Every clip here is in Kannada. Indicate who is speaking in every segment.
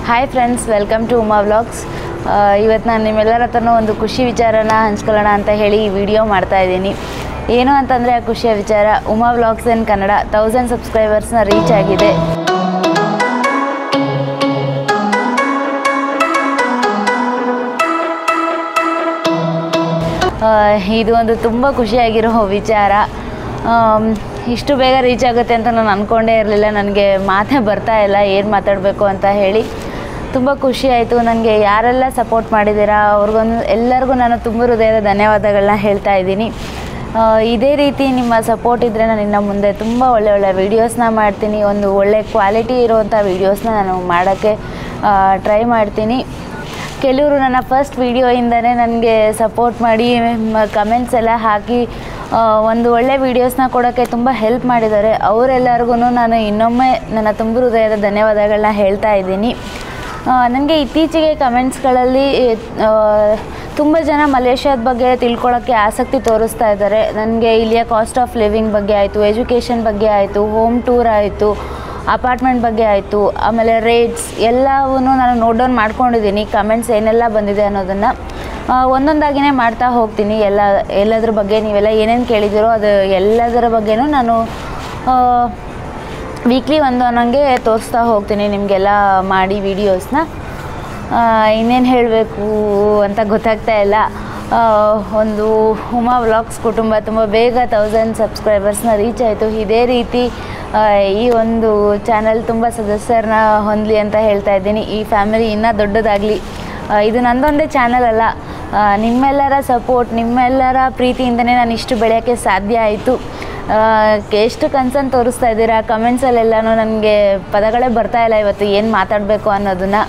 Speaker 1: hi friends welcome to Uma vlogs ಇವತ್ತು ನಾನು ನಿಮ್ಮೆಲ್ಲರ ಹತ್ರನೂ ಒಂದು ಖುಷಿ ವಿಚಾರನ ಹಂಚ್ಕೊಳ್ಳೋಣ ಅಂತ ಹೇಳಿ ಈ ವಿಡಿಯೋ ಮಾಡ್ತಾ ಇದ್ದೀನಿ ಏನು ಅಂತಂದರೆ ಆ ಖುಷಿಯ ವಿಚಾರ Uma vlogs in Kannada thousand ಸಬ್ಸ್ಕ್ರೈಬರ್ಸ್ನ ರೀಚ್ ಆಗಿದೆ ಆ, ಇದು ಒಂದು ತುಂಬ ಖುಷಿಯಾಗಿರೋ ವಿಚಾರ ಆಮ್, ಇಷ್ಟು ಬೇಗ ರೀಚ್ ಆಗುತ್ತೆ ಅಂತ ನಾನು ಅಂದ್ಕೊಂಡೇ ಇರಲಿಲ್ಲ ನನಗೆ ಮಾತೇ ಬರ್ತಾ ಇಲ್ಲ ಏನು ಮಾತಾಡಬೇಕು ಅಂತ ಹೇಳಿ ತುಂಬ ಖುಷಿ ಆಯಿತು ನನಗೆ ಯಾರೆಲ್ಲ ಸಪೋರ್ಟ್ ಮಾಡಿದ್ದೀರಾ ಅವ್ರಿಗೊಂದು ಎಲ್ಲರಿಗೂ ನಾನು ತುಂಬ ಹೃದಯದ ಧನ್ಯವಾದಗಳನ್ನ ಹೇಳ್ತಾ ಇದ್ದೀನಿ ಆ, ಇದೇ ರೀತಿ ನಿಮ್ಮ ಸಪೋರ್ಟ್ ಇದ್ದರೆ ನಾನು ಇನ್ನು ಮುಂದೆ ತುಂಬ ಒಳ್ಳೆ ಒಳ್ಳೆ ವೀಡಿಯೋಸ್ನ ಮಾಡ್ತೀನಿ ಒಂದು ಒಳ್ಳೆ ಕ್ವಾಲಿಟಿ ಇರುವಂಥ ವೀಡಿಯೋಸ್ನ ನಾನು ಮಾಡೋಕ್ಕೆ ಟ್ರೈ ಮಾಡ್ತೀನಿ ಕೆಲವರು ನನ್ನ ಫಸ್ಟ್ ವೀಡಿಯೋಯಿಂದನೇ ನನಗೆ ಸಪೋರ್ಟ್ ಮಾಡಿ ಕಮೆಂಟ್ಸ್ ಎಲ್ಲ ಹಾಕಿ ಆ, ಒಂದು ಒಳ್ಳೆ ವೀಡಿಯೋಸ್ನ ಕೊಡೋಕ್ಕೆ ತುಂಬ ಹೆಲ್ಪ್ ಮಾಡಿದ್ದಾರೆ ಅವರೆಲ್ಲರಿಗೂ ನಾನು ಇನ್ನೊಮ್ಮೆ ನನ್ನ ತುಂಬ ಹೃದಯದ ಧನ್ಯವಾದಗಳನ್ನ ಹೇಳ್ತಾ ಇದ್ದೀನಿ ನನಗೆ ಇತ್ತೀಚೆಗೆ ಕಮೆಂಟ್ಸ್ಗಳಲ್ಲಿ ತುಂಬ ಜನ ಮಲೇಷ್ಯಾದ ಬಗ್ಗೆ ತಿಳ್ಕೊಳ್ಳೋಕ್ಕೆ ಆಸಕ್ತಿ ತೋರಿಸ್ತಾ ಇದ್ದಾರೆ ನನಗೆ ಇಲ್ಲಿಯ ಕಾಸ್ಟ್ ಆಫ್ ಲಿವಿಂಗ್ ಬಗ್ಗೆ ಆಯಿತು ಎಜುಕೇಷನ್ ಬಗ್ಗೆ ಆಯಿತು ಹೋಮ್ ಟೂರ್ ಆಯಿತು ಅಪಾರ್ಟ್ಮೆಂಟ್ ಬಗ್ಗೆ ಆಯಿತು ಆಮೇಲೆ ರೇಟ್ಸ್ ಎಲ್ಲವನ್ನೂ ನಾನು ನೋಟ್ ಡೌನ್ ಮಾಡ್ಕೊಂಡಿದ್ದೀನಿ ಕಮೆಂಟ್ಸ್ ಏನೆಲ್ಲ ಬಂದಿದೆ ಅನ್ನೋದನ್ನು ಒಂದೊಂದಾಗಿನೇ ಮಾಡ್ತಾ ಹೋಗ್ತೀನಿ ಎಲ್ಲ ಎಲ್ಲದ್ರ ಬಗ್ಗೆ ನೀವೆಲ್ಲ ಏನೇನು ಕೇಳಿದ್ದೀರೋ ಅದು ಎಲ್ಲದರ ಬಗ್ಗೆನೂ ನಾನು ವೀಕ್ಲಿ ಒಂದು ಅನ್ನೋಂಗೆ ತೋರಿಸ್ತಾ ಹೋಗ್ತೀನಿ ನಿಮಗೆಲ್ಲ ಮಾಡಿ ವೀಡಿಯೋಸ್ನ ಇನ್ನೇನು ಹೇಳಬೇಕು ಅಂತ ಗೊತ್ತಾಗ್ತಾ ಇಲ್ಲ ಆ, ಒಂದು ಉಮಾ ವ್ಲಾಗ್ಸ್ ಕುಟುಂಬ ತುಂಬ ಬೇಗ ತೌಸಂಡ್ ಸಬ್ಸ್ಕ್ರೈಬರ್ಸ್ನ ರೀಚ್ ಆಯಿತು ಇದೇ ರೀತಿ ಆ, ಈ ಒಂದು ಚಾನಲ್ ತುಂಬ ಸದಸ್ಯರನ್ನ ಹೊಂದಲಿ ಅಂತ ಹೇಳ್ತಾ ಇದ್ದೀನಿ ಈ ಫ್ಯಾಮಿಲಿ ಇನ್ನೂ ದೊಡ್ಡದಾಗಲಿ ಇದು ನಂದೊಂದೇ ಚಾನಲ್ ಅಲ್ಲ ಆ, ನಿಮ್ಮೆಲ್ಲರ ಸಪೋರ್ಟ್ ನಿಮ್ಮೆಲ್ಲರ ಪ್ರೀತಿಯಿಂದನೇ ನಾನು ಇಷ್ಟು ಬೆಳೆಯೋಕ್ಕೆ ಸಾಧ್ಯ ಆಯಿತು ಎಷ್ಟು ಕನ್ಸರ್ನ್ ತೋರಿಸ್ತಾ ಇದ್ದೀರಾ ಕಮೆಂಟ್ಸಲ್ಲೆಲ್ಲನೂ ನನಗೆ ಪದಗಳೇ ಬರ್ತಾ ಇಲ್ಲ ಇವತ್ತು ಏನು ಮಾತಾಡಬೇಕು ಅನ್ನೋದನ್ನು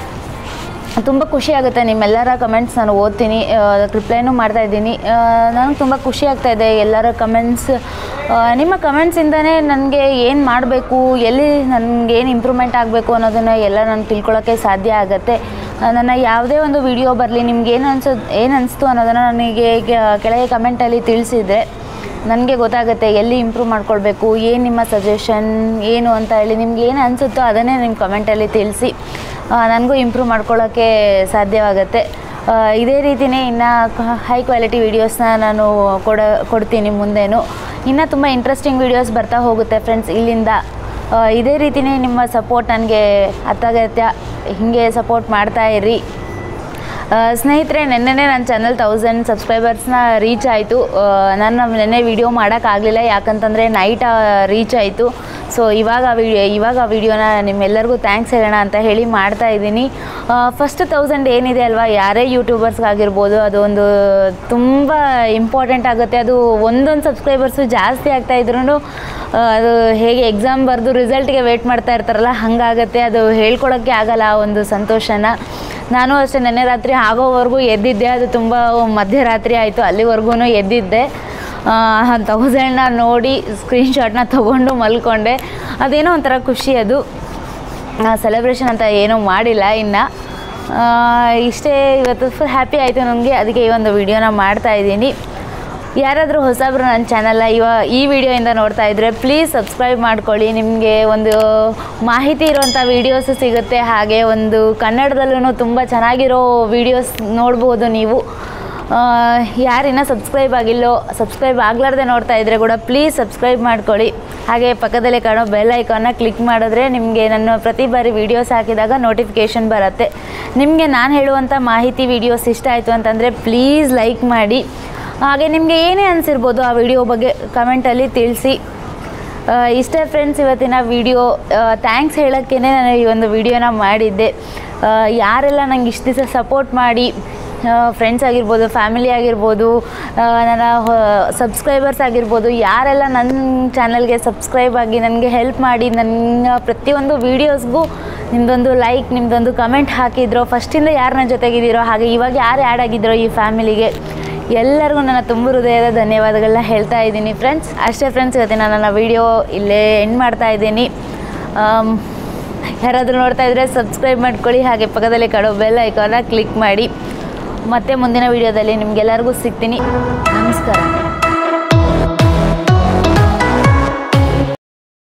Speaker 1: ತುಂಬ ಖುಷಿ ಆಗುತ್ತೆ ನಿಮ್ಮೆಲ್ಲರ ಕಮೆಂಟ್ಸ್ ನಾನು ಓದ್ತೀನಿ ಅದಕ್ಕೆ ರಿಪ್ಲೈನೂ ಮಾಡ್ತಾ ಇದ್ದೀನಿ ನನಗೆ ತುಂಬ ಖುಷಿ ಆಗ್ತಾ ಇದೆ ಎಲ್ಲರ ಕಮೆಂಟ್ಸ್ ನಿಮ್ಮ ಕಮೆಂಟ್ಸಿಂದನೇ ನನಗೆ ಏನು ಮಾಡಬೇಕು ಎಲ್ಲಿ ನನಗೆ ಏನು ಇಂಪ್ರೂವ್ಮೆಂಟ್ ಆಗಬೇಕು ಅನ್ನೋದನ್ನು ಎಲ್ಲ ನಾನು ತಿಳ್ಕೊಳ್ಳೋಕ್ಕೆ ಸಾಧ್ಯ ಆಗುತ್ತೆ ಆ, ನನ್ನ ಯಾವುದೇ ಒಂದು ವಿಡಿಯೋ ಬರಲಿ ನಿಮ್ಗೆ ಏನು ಅನ್ಸೋದು ಏನು ಅನಿಸ್ತು ಅನ್ನೋದನ್ನು ನನಗೆ ಕೆ- ಕೆಳಗೆ ಕಮೆಂಟಲ್ಲಿ ತಿಳಿಸಿದರೆ ನನಗೆ ಗೊತ್ತಾಗುತ್ತೆ ಎಲ್ಲಿ ಇಂಪ್ರೂವ್ ಮಾಡ್ಕೊಳ್ಬೇಕು ಏನು ನಿಮ್ಮ ಸಜೆಷನ್ ಏನು ಅಂತ ಹೇಳಿ ನಿಮ್ಗೆ ಏನು ಅನಿಸುತ್ತೋ ಅದನ್ನೇ ನಿಮ್ಮ ಕಮೆಂಟಲ್ಲಿ ತಿಳಿಸಿ ನನಗೂ ಇಂಪ್ರೂವ್ ಮಾಡ್ಕೊಳ್ಳೋಕ್ಕೆ ಸಾಧ್ಯವಾಗುತ್ತೆ ಆ, ಇದೇ ರೀತಿಯೇ ಇನ್ನು ಹೈ ಕ್ವಾಲಿಟಿ ವೀಡಿಯೋಸ್ನ ನಾನು ಕೊಡ ಕೊಡ್ತೀನಿ ಮುಂದೇನು ಇನ್ನು ತುಂಬ ಇಂಟ್ರೆಸ್ಟಿಂಗ್ ವೀಡಿಯೋಸ್ ಬರ್ತಾ ಹೋಗುತ್ತೆ ಫ್ರೆಂಡ್ಸ್ ಇಲ್ಲಿಂದ ಆ, ಇದೇ ರೀತಿಯೇ ನಿಮ್ಮ ಸಪೋರ್ಟ್ ನನಗೆ ಅತ್ಯಗತ್ಯ ಹೀಗೆ ಸಪೋರ್ಟ್ ಮಾಡ್ತಾ ಇರಿ ಆ, ಸ್ನೇಹಿತರೆ ನೆನ್ನೆನೇ ನನ್ನ ಚಾನಲ್ ತೌಸಂಡ್ ಸಬ್ಸ್ಕ್ರೈಬರ್ಸ್ನ ರೀಚ್ ಆಯಿತು ನಾನು ನೆನ್ನೆ ವಿಡಿಯೋ ಮಾಡೋಕ್ಕಾಗಲಿಲ್ಲ ಯಾಕಂತಂದರೆ ನೈಟ್ ರೀಚ್ ಆಯಿತು ಸೊ ಇವಾಗ ಆ ವಿಡಿಯೋ ಇವಾಗ ಆ ವಿಡಿಯೋನ ನಿಮ್ಮೆಲ್ಲರಿಗೂ ಥ್ಯಾಂಕ್ಸ್ ಹೇಳೋಣ ಅಂತ ಹೇಳಿ ಮಾಡ್ತಾ ಇದ್ದೀನಿ ಫಸ್ಟ್ ತೌಸಂಡ್ ಏನಿದೆ ಅಲ್ವಾ ಯಾರೇ ಯೂಟ್ಯೂಬರ್ಸ್ಗಾಗಿರ್ಬೋದು ಅದು ಒಂದು ತುಂಬ ಇಂಪಾರ್ಟೆಂಟ್ ಆಗುತ್ತೆ ಅದು ಒಂದೊಂದು ಸಬ್ಸ್ಕ್ರೈಬರ್ಸು ಜಾಸ್ತಿ ಆಗ್ತಾ ಇದ್ರೂ ಅದು ಹೇಗೆ ಎಕ್ಸಾಮ್ ಬರೆದು ರಿಸಲ್ಟ್ಗೆ ವೆಯ್ಟ್ ಮಾಡ್ತಾ ಇರ್ತಾರಲ್ಲ ಹಾಗಾಗತ್ತೆ ಅದು ಹೇಳ್ಕೊಳಕ್ಕೆ ಆಗಲ್ಲ ಆ ಒಂದು ಸಂತೋಷನ ನಾನು ಅಷ್ಟೇ ನೆನ್ನೆ ರಾತ್ರಿ ಆಗೋವರೆಗೂ ಎದ್ದಿದ್ದೆ ಅದು ತುಂಬ ಮಧ್ಯರಾತ್ರಿ ಆಯಿತು ಅಲ್ಲಿವರೆಗೂ ಎದ್ದಿದ್ದೆ ತೌಸಂಡ್ನ ನೋಡಿ ಸ್ಕ್ರೀನ್ಶಾಟ್ನ ತೊಗೊಂಡು ಮಲ್ಕೊಂಡೆ ಅದೇನೋ ಒಂಥರ ಖುಷಿ ಅದು ಸೆಲೆಬ್ರೇಷನ್ ಅಂತ ಏನೂ ಮಾಡಿಲ್ಲ ಇನ್ನು ಆ, ಇಷ್ಟೇ ಇವತ್ತು ಫುಲ್ ಹ್ಯಾಪಿ ಆಯಿತು ನನಗೆ ಅದಕ್ಕೆ ಈ ಒಂದು ವಿಡಿಯೋನ ಮಾಡ್ತಾ ಇದ್ದೀನಿ ಯಾರಾದರೂ ಹೊಸಬ್ರು ನನ್ನ ಚಾನಲ್ನ ಇವ ಈ ವಿಡಿಯೋಯಿಂದ ನೋಡ್ತಾ ಇದ್ದರೆ ಪ್ಲೀಸ್ ಸಬ್ಸ್ಕ್ರೈಬ್ ಮಾಡ್ಕೊಳ್ಳಿ ನಿಮಗೆ ಒಂದು ಮಾಹಿತಿ ಇರುವಂಥ ವೀಡಿಯೋಸು ಸಿಗುತ್ತೆ ಹಾಗೆ ಒಂದು ಕನ್ನಡದಲ್ಲೂ ತುಂಬ ಚೆನ್ನಾಗಿರೋ ವೀಡಿಯೋಸ್ ನೋಡ್ಬೋದು ನೀವು ಆ, ಯಾರಿನ್ನ ಸಬ್ಸ್ಕ್ರೈಬ್ ಆಗಿಲ್ಲೋ ಸಬ್ಸ್ಕ್ರೈಬ್ ಆಗಲಾರ್ದೆ ನೋಡ್ತಾ ಇದ್ದರೆ ಕೂಡ ಪ್ಲೀಸ್ ಸಬ್ಸ್ಕ್ರೈಬ್ ಮಾಡ್ಕೊಳ್ಳಿ ಹಾಗೆ ಪಕ್ಕದಲ್ಲೇ ಕಾಣೋ ಬೆಲ್ ಐಕಾನ್ನ ಕ್ಲಿಕ್ ಮಾಡಿದ್ರೆ ನಿಮಗೆ ನನ್ನ ಪ್ರತಿ ಬಾರಿ ವೀಡಿಯೋಸ್ ಹಾಕಿದಾಗ ನೋಟಿಫಿಕೇಷನ್ ಬರುತ್ತೆ ನಿಮಗೆ ನಾನು ಹೇಳುವಂಥ ಮಾಹಿತಿ ವೀಡಿಯೋಸ್ ಇಷ್ಟ ಆಯಿತು ಅಂತಂದರೆ ಪ್ಲೀಸ್ ಲೈಕ್ ಮಾಡಿ ಹಾಗೆ ನಿಮಗೆ ಏನೇ ಅನಿಸಿರ್ಬೋದು ಆ ವಿಡಿಯೋ ಬಗ್ಗೆ ಕಮೆಂಟಲ್ಲಿ ತಿಳಿಸಿ ಆ, ಇಷ್ಟೇ ಫ್ರೆಂಡ್ಸ್ ಇವತ್ತಿನ ವಿಡಿಯೋ ಥ್ಯಾಂಕ್ಸ್ ಹೇಳೋಕ್ಕೇ ನಾನು ಈ ಒಂದು ವಿಡಿಯೋನ ಮಾಡಿದ್ದೆ ಆ, ಯಾರೆಲ್ಲ ನಂಗೆ ಇಷ್ಟು ದಿವಸ ಸಪೋರ್ಟ್ ಮಾಡಿ ಫ್ರೆಂಡ್ಸ್ ಆಗಿರ್ಬೋದು ಫ್ಯಾಮಿಲಿ ಆಗಿರ್ಬೋದು ಆ, ನನ್ನ ಸಬ್ಸ್ಕ್ರೈಬರ್ಸ್ ಆಗಿರ್ಬೋದು ಯಾರೆಲ್ಲ ನನ್ನ ಚಾನಲ್ಗೆ ಸಬ್ಸ್ಕ್ರೈಬ್ ಆಗಿ ನನಗೆ ಹೆಲ್ಪ್ ಮಾಡಿ ನನ್ನ ಪ್ರತಿಯೊಂದು ವೀಡಿಯೋಸ್ಗೂ ನಿಮ್ಮದೊಂದು ಲೈಕ್ ನಿಮ್ಮದೊಂದು ಕಮೆಂಟ್ ಹಾಕಿದ್ರೋ ಫಸ್ಟಿಂದ ಯಾರು ನನ್ನ ಜೊತೆಗಿದ್ದೀರೋ ಹಾಗೆ ಇವಾಗ ಯಾರು ಆ್ಯಡ್ ಆಗಿದ್ರೋ ಈ ಫ್ಯಾಮಿಲಿಗೆ ಎಲ್ಲರಿಗೂ ನನ್ನ ತುಂಬ ಹೃದಯದ ಧನ್ಯವಾದಗಳನ್ನ ಹೇಳ್ತಾ ಇದ್ದೀನಿ ಫ್ರೆಂಡ್ಸ್ ಅಷ್ಟೇ ಫ್ರೆಂಡ್ಸ್ ಇವತ್ತಿನ ನನ್ನ ವಿಡಿಯೋ ಇಲ್ಲೇ ಎಂಡ್ ಮಾಡ್ತಾ ಇದ್ದೀನಿ ಆಮ್, ಯಾರಾದರೂ ನೋಡ್ತಾ ಇದ್ದರೆ ಸಬ್ಸ್ಕ್ರೈಬ್ ಮಾಡ್ಕೊಳ್ಳಿ ಹಾಗೆ ಪಕ್ಕದಲ್ಲಿ ಕಡೋ ಬೆಲ್ ಐಕಾನ ಕ್ಲಿಕ್ ಮಾಡಿ ಮತ್ತೆ ಮುಂದಿನ ವಿಡಿಯೋದಲ್ಲಿ ನಿಮಗೆಲ್ಲರಿಗೂ ಸಿಗ್ತೀನಿ ನಮಸ್ಕಾರ